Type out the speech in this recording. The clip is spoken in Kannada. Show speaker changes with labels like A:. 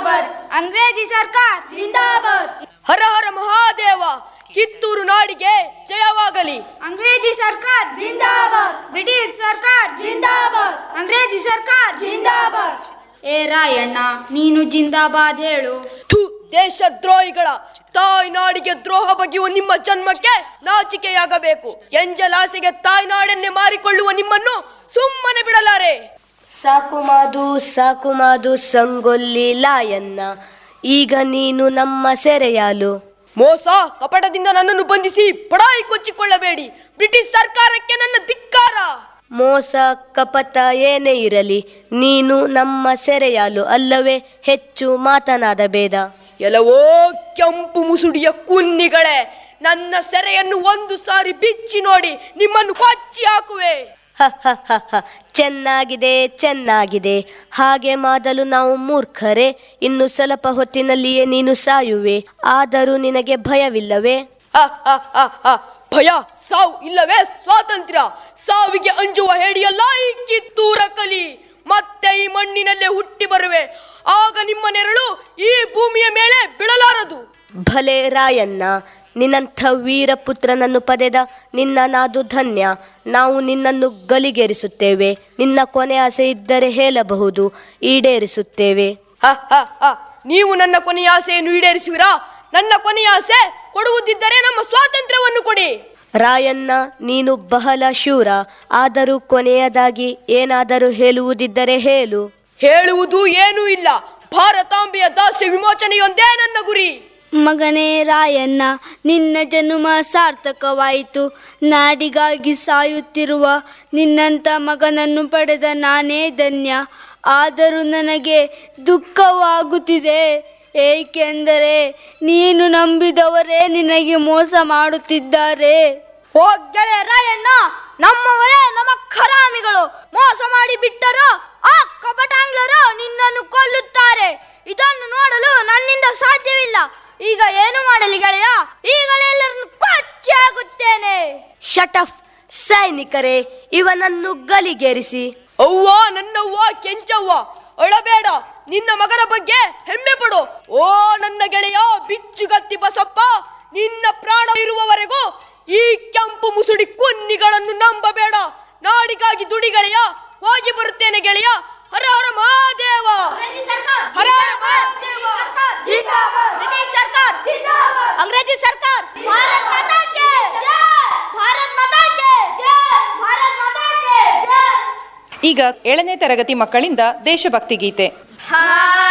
A: जिंदाबाद अंग्रेजी सरकार जिंदाबाद
B: ಹರ ಹರ ಮಹಾದೇವ ಕಿತ್ತೂರು ನಾಡಿಗೆ ಜಯವಾಗಲಿ
A: अंग्रेजी सरकार जिंदाबाद ब्रिटिश सरकार जिंदाबाद अंग्रेजी सरकार जिंदाबाद ಏ ರಾಯಣ್ಣ ನೀನು ಜಿಂದಾಬಾದ್ ಹೇಳು
B: ಥು ದೇಶದ್ರೋಹಿಗಳ ತಾಯಿ ನಾಡಿಗೆ ದ್ರೋಹ ಬಗೆಯುವ ನಿಮ್ಮ ಜನ್ಮಕ್ಕೆ ನಾಚಿಕೆಯಾಗಬೇಕು ಎಂಜಲಾಸೆಗೆ ತಾಯಿ ನಾಡನ್ನೇ ಮಾರಿಕೊಳ್ಳುವ ನಿಮ್ಮನ್ನು ಸುಮ್ಮನೆ ಬಿಡಲಾರೆ
C: ಸಾಕು ಮಾದು ಸಾಕು ಮಾದು ಸಂಗೊಲ್ಲಿ ಲಾಯನ್ನ ಈಗ ನೀನು ನಮ್ಮ ಸೆರೆಯಾಲು
B: ಮೋಸ ಕಪಟದಿಂದ ನನ್ನನ್ನು ಬಂಧಿಸಿ ಪಡಾಯಿ ಕೊಚ್ಚಿಕೊಳ್ಳಬೇಡಿ ಬ್ರಿಟಿಷ್ ಸರ್ಕಾರಕ್ಕೆ ನನ್ನ ಧಿಕ್ಕಾರ
C: ಮೋಸ ಕಪಟ ಏನೇ ಇರಲಿ ನೀನು ನಮ್ಮ ಸೆರೆಯಾಲು ಅಲ್ಲವೇ ಹೆಚ್ಚು ಮಾತನಾದ ಬೇಡ
B: ಎಲ್ಲವೋ ಕೆಂಪು ಮುಸುಡಿಯ ಕುನ್ನಿಗಳೇ ನನ್ನ ಸೆರೆಯನ್ನು ಒಂದು ಸಾರಿ ಬಿಚ್ಚಿ ನೋಡಿ ನಿಮ್ಮನ್ನು ಕೊಚ್ಚಿ ಹಾಕುವೆ
C: ಹ ಹ ಹ ಹ. ಚೆನ್ನಾಗಿದೆ ಚೆನ್ನಾಗಿದೆ ಹಾಗೆ ಮಾಡಲು ನಾವು ಮೂರ್ಖರೇ ಇನ್ನು ಸ್ವಲ್ಪ ಹೊತ್ತಿನಲ್ಲಿಯೇ ನೀನು ಸಾಯುವೆ ಆದರೂ ನಿನಗೆ ಭಯವಿಲ್ಲವೇ
B: ಹ, ಹ, ಹ, ಹ. ಭಯ ಸಾವು ಇಲ್ಲವೇ ಸ್ವಾತಂತ್ರ್ಯ ಸಾವಿಗೆ ಅಂಜುವ ಹೇಡಿಯಲ್ಲ ಈ ಕಿತ್ತೂರ ಕಲಿ ಮತ್ತೆ ಈ ಮಣ್ಣಿನಲ್ಲೇ ಹುಟ್ಟಿ ಬರುವೆ ಆಗ ನಿಮ್ಮ ನೆರಳು ಈ ಭೂಮಿಯ ಮೇಲೆ ಬೀಳಲಾರದು
C: ಭಲೆ ರಾಯಣ್ಣ ನಿನ್ನಂಥ ವೀರಪುತ್ರನನ್ನು ಪಡೆದ ನಿನ್ನ ನಾದು ಧನ್ಯ ನಾವು ನಿನ್ನನ್ನು ಗಲಿಗೇರಿಸುತ್ತೇವೆ ನಿನ್ನ ಕೊನೆ ಆಸೆ ಇದ್ದರೆ ಹೇಳಬಹುದು ಈಡೇರಿಸುತ್ತೇವೆ
B: ಹ, ಹ, ಹ. ನೀವು ನನ್ನ ಕೊನೆಯ ಆಸೆಯನ್ನು ಈಡೇರಿಸುವಿರಾ ನನ್ನ ಕೊನೆಯ ಆಸೆ ಕೊಡುವುದಿದ್ದರೆ ನಮ್ಮ ಸ್ವಾತಂತ್ರ್ಯವನ್ನು ಕೊಡಿ
C: ರಾಯಣ್ಣ ನೀನು ಬಹಳ ಶೂರ ಆದರೂ ಕೊನೆಯದಾಗಿ ಏನಾದರೂ ಹೇಳುವುದಿದ್ದರೆ ಹೇಳು
B: ಹೇಳುವುದು ಏನೂ ಇಲ್ಲ ಭಾರತಾಂಬೆಯ ದಾಸ್ಯ ವಿಮೋಚನೆಯೊಂದೇ ನನ್ನ ಗುರಿ
A: ಮಗನೇ ರಾಯಣ್ಣ ನಿನ್ನ ಜನ್ಮ ಸಾರ್ಥಕವಾಯಿತು ನಾಡಿಗಾಗಿ ಸಾಯುತ್ತಿರುವ ನಿನ್ನಂಥ ಮಗನನ್ನು ಪಡೆದ ನಾನೇ ಧನ್ಯ ಆದರೂ ನನಗೆ ದುಃಖವಾಗುತ್ತಿದೆ ಏಕೆಂದರೆ ನೀನು ನಂಬಿದವರೇ ನಿನಗೆ ಮೋಸ ಮಾಡುತ್ತಿದ್ದಾರೆ
D: ಓ ಗೆಳೆಯ ರಾಯಣ್ಣ ನಮ್ಮವರೇ ನಮ್ಮ ಖರಾಮಿಗಳು ಮೋಸ ಮಾಡಿ ಬಿಟ್ಟರು ಆ ಕಪಟಾಂಗ್ಲರು ನಿನ್ನನ್ನು ಕೊಲ್ಲುತ್ತಾರೆ ಇದನ್ನು ನೋಡಲು ನನ್ನಿಂದ ಸಾಧ್ಯವಿಲ್ಲ ಈಗ ಏನು ಮಾಡಲಿ ಗೆಳೆಯ ಈಗಲೇ ಎಲ್ಲರನ್ನು ಕೊಚ್ಚಿ ಆಗುತ್ತೇನೆ
C: ಶಟಫ್ ಸೈನಿಕರೇ ಇವನನ್ನು ಗಲಿಗೇರಿಸಿ
B: ಅವ್ವ ನನ್ನವ್ವ ಕೆಂಚವ್ವ ಅಳಬೇಡ ನಿನ್ನ ಮಗನ ಬಗ್ಗೆ ಹೆಮ್ಮೆ ಪಡು ಓ ನನ್ನ ಗೆಳೆಯ ಬಿಚ್ಚುಗತ್ತಿ ಬಸಪ್ಪ ನಿನ್ನ ಪ್ರಾಣ ಇರುವವರೆಗೂ ಈ ಕೆಂಪು ಮುಸುಡಿ ಕುನ್ನಿಗಳನ್ನು ನಂಬಬೇಡ ನಾಡಿಗಾಗಿ ದುಡಿ ಗೆಳೆಯ ಹೋಗಿ ಬರುತ್ತೇನೆ ಗೆಳೆಯ ಹರ ಹರ ಮಹಾದೇವ ಹರ ಹರ ಮಹಾದೇವ
D: ಬ್ರಿಟಿಷ್ ಸರ್ಕಾರ ಅಂಗ್ರೇಜಿ ಸರ್ಕಾರ ಭಾರತ್ ಮಾತಾ ಕೆ ಜೈ ಭಾರತ್ ಮಾತಾ ಕೆ ಜೈ ಭಾರತ್ ಮಾತಾ ಕೆ ಜೈ
E: ಈಗ ಏಳನೇ ತರಗತಿ ಮಕ್ಕಳಿಂದ ದೇಶಭಕ್ತಿ ಗೀತೆ
D: ಹಾ